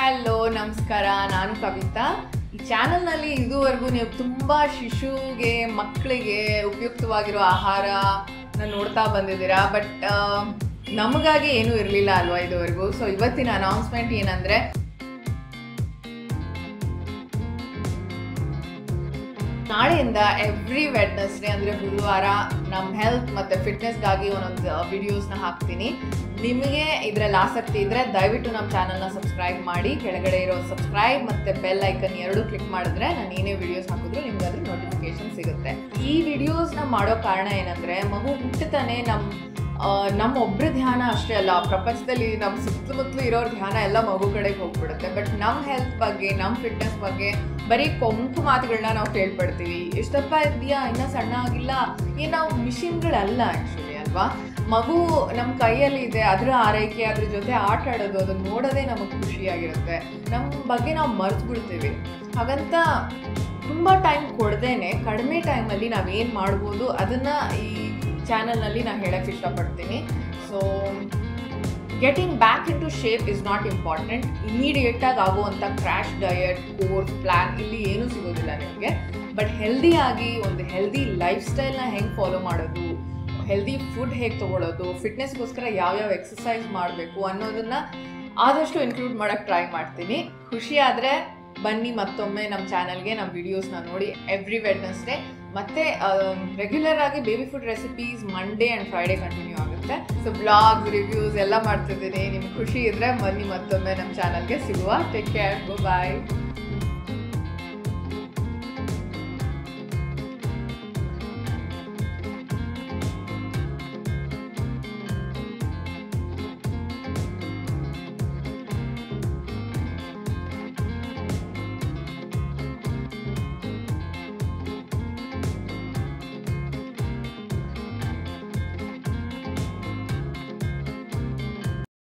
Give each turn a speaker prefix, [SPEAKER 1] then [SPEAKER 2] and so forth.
[SPEAKER 1] hello ನಮಸ್ಕಾರ ನಾನು ಕವಿತಾ ಈ ಚಾನಲ್ನಲ್ಲಿ ಇದುವರೆಗೂ ನೀವು ತುಂಬ ಶಿಶುಗೆ ಮಕ್ಕಳಿಗೆ ಉಪಯುಕ್ತವಾಗಿರೋ ಆಹಾರನ ನೋಡ್ತಾ ಬಂದಿದ್ದೀರಾ ಬಟ್ ನಮಗಾಗಿ ಏನೂ ಇರಲಿಲ್ಲ ಅಲ್ವಾ ಇದುವರೆಗೂ ಸೊ ಇವತ್ತಿನ ಅನೌನ್ಸ್ಮೆಂಟ್ ಏನಂದರೆ ನಾಳೆಯಿಂದ ಎವ್ರಿ ವೆಡ್ನೆಸ್ಡೇ ಅಂದರೆ ಗುರುವಾರ ನಮ್ಮ ಹೆಲ್ತ್ ಮತ್ತು ಫಿಟ್ನೆಸ್ಗಾಗಿ ಒಂದೊಂದು ವಿಡಿಯೋಸ್ನ ಹಾಕ್ತೀನಿ ನಿಮಗೆ ಇದರಲ್ಲಿ ಆಸಕ್ತಿ ಇದ್ದರೆ ದಯವಿಟ್ಟು ನಮ್ಮ ಚಾನಲ್ನ ಸಬ್ಸ್ಕ್ರೈಬ್ ಮಾಡಿ ಕೆಳಗಡೆ ಇರೋ ಸಬ್ಸ್ಕ್ರೈಬ್ ಮತ್ತು ಬೆಲ್ ಐಕನ್ ಎರಡು ಕ್ಲಿಕ್ ಮಾಡಿದ್ರೆ ನಾನು ಏನೇ ವಿಡಿಯೋಸ್ ಹಾಕಿದ್ರು ನಿಮ್ಗೆ ಅದ್ರ ನೋಟಿಫಿಕೇಶನ್ ಸಿಗುತ್ತೆ ಈ ವಿಡಿಯೋಸ್ನ ಮಾಡೋ ಕಾರಣ ಏನಂದರೆ ಮಗು ಹುಟ್ಟುತ್ತಾನೆ ನಮ್ಮ ನಮ್ಮ ಒಬ್ಬರ ಧ್ಯಾನ ಅಷ್ಟೇ ಅಲ್ಲ ಪ್ರಪಂಚದಲ್ಲಿ ನಮ್ಮ ಸುತ್ತಮುತ್ತಲು ಇರೋರ ಧ್ಯಾನ ಎಲ್ಲ ಮಗು ಕಡೆಗೆ ಹೋಗ್ಬಿಡುತ್ತೆ ಬಟ್ ನಮ್ಮ ಹೆಲ್ತ್ ಬಗ್ಗೆ ನಮ್ಮ ಫಿಟ್ನೆಸ್ ಬಗ್ಗೆ ಬರೀ ಕೊಂಕು ಮಾತುಗಳನ್ನ ನಾವು ಕೇಳ್ಪಡ್ತೀವಿ ಎಷ್ಟಪ್ಪ ಇದೆಯಾ ಇನ್ನೂ ಸಣ್ಣ ಆಗಿಲ್ಲ ಏನು ನಾವು ಮಿಷಿನ್ಗಳಲ್ಲ ಆ್ಯಕ್ಚುಲಿ ಅಲ್ವಾ ಮಗು ನಮ್ಮ ಕೈಯಲ್ಲಿ ಇದೆ ಅದರ ಆರೈಕೆ ಅದ್ರ ಜೊತೆ ಆಟ ಆಡೋದು ಅದನ್ನ ನೋಡೋದೇ ನಮಗೆ ಖುಷಿಯಾಗಿರುತ್ತೆ ನಮ್ಮ ಬಗ್ಗೆ ನಾವು ಮರ್ತು ಬಿಡ್ತೀವಿ ಹಾಗಂತ ತುಂಬ ಟೈಮ್ ಕೊಡ್ದೇನೆ ಕಡಿಮೆ ಟೈಮಲ್ಲಿ ನಾವೇನು ಮಾಡ್ಬೋದು ಅದನ್ನು ಈ ಚಾನಲ್ನಲ್ಲಿ ನಾನು ಹೇಳಕ್ಕೆ ಇಷ್ಟಪಡ್ತೀನಿ so getting back into shape is not important ಇಮಿಡಿಯೇಟಾಗಿ ಆಗುವಂಥ ಕ್ರ್ಯಾಶ್ ಡಯಟ್ ಕೋರ್ಸ್ ಪ್ಲ್ಯಾನ್ ಇಲ್ಲಿ ಏನೂ ಸಿಗೋದಿಲ್ಲ ನಿಮಗೆ ಬಟ್ ಹೆಲ್ದಿಯಾಗಿ ಒಂದು ಹೆಲ್ದಿ ಲೈಫ್ ಸ್ಟೈಲ್ನ ಹೆಂಗೆ ಫಾಲೋ ಮಾಡೋದು ಹೆಲ್ದಿ ಫುಡ್ ಹೇಗೆ ತೊಗೊಳೋದು ಫಿಟ್ನೆಸ್ಗೋಸ್ಕರ ಯಾವ್ಯಾವ ಎಕ್ಸಸೈಸ್ ಮಾಡಬೇಕು ಅನ್ನೋದನ್ನು ಆದಷ್ಟು ಇನ್ಕ್ಲೂಡ್ ಮಾಡೋಕ್ಕೆ ಟ್ರೈ ಮಾಡ್ತೀನಿ ಖುಷಿ ಆದರೆ ಬನ್ನಿ ಮತ್ತೊಮ್ಮೆ ನಮ್ಮ ಚಾನಲ್ಗೆ ನಮ್ಮ ವಿಡಿಯೋಸ್ನ ನೋಡಿ ಎವ್ರಿ ವೆಡ್ನೆಸ್ಡೇ ಮತ್ತೆ ರೆಗ್ಯುಲರ್ ಆಗಿ baby food recipes Monday and Friday continue ಆಗುತ್ತೆ ಸೊ ಬ್ಲಾಗ್ಸ್ ರಿವ್ಯೂಸ್ ಎಲ್ಲ ಮಾಡ್ತಿದ್ದೀನಿ ನಿಮ್ಗೆ ಖುಷಿ ಇದ್ದರೆ ಬನ್ನಿ ಮತ್ತೊಮ್ಮೆ ನಮ್ಮ ಚಾನಲ್ಗೆ ಸಿಗುವ ಟೇಕ್ ಕೇರ್ ಗೋ ಬಾಯ್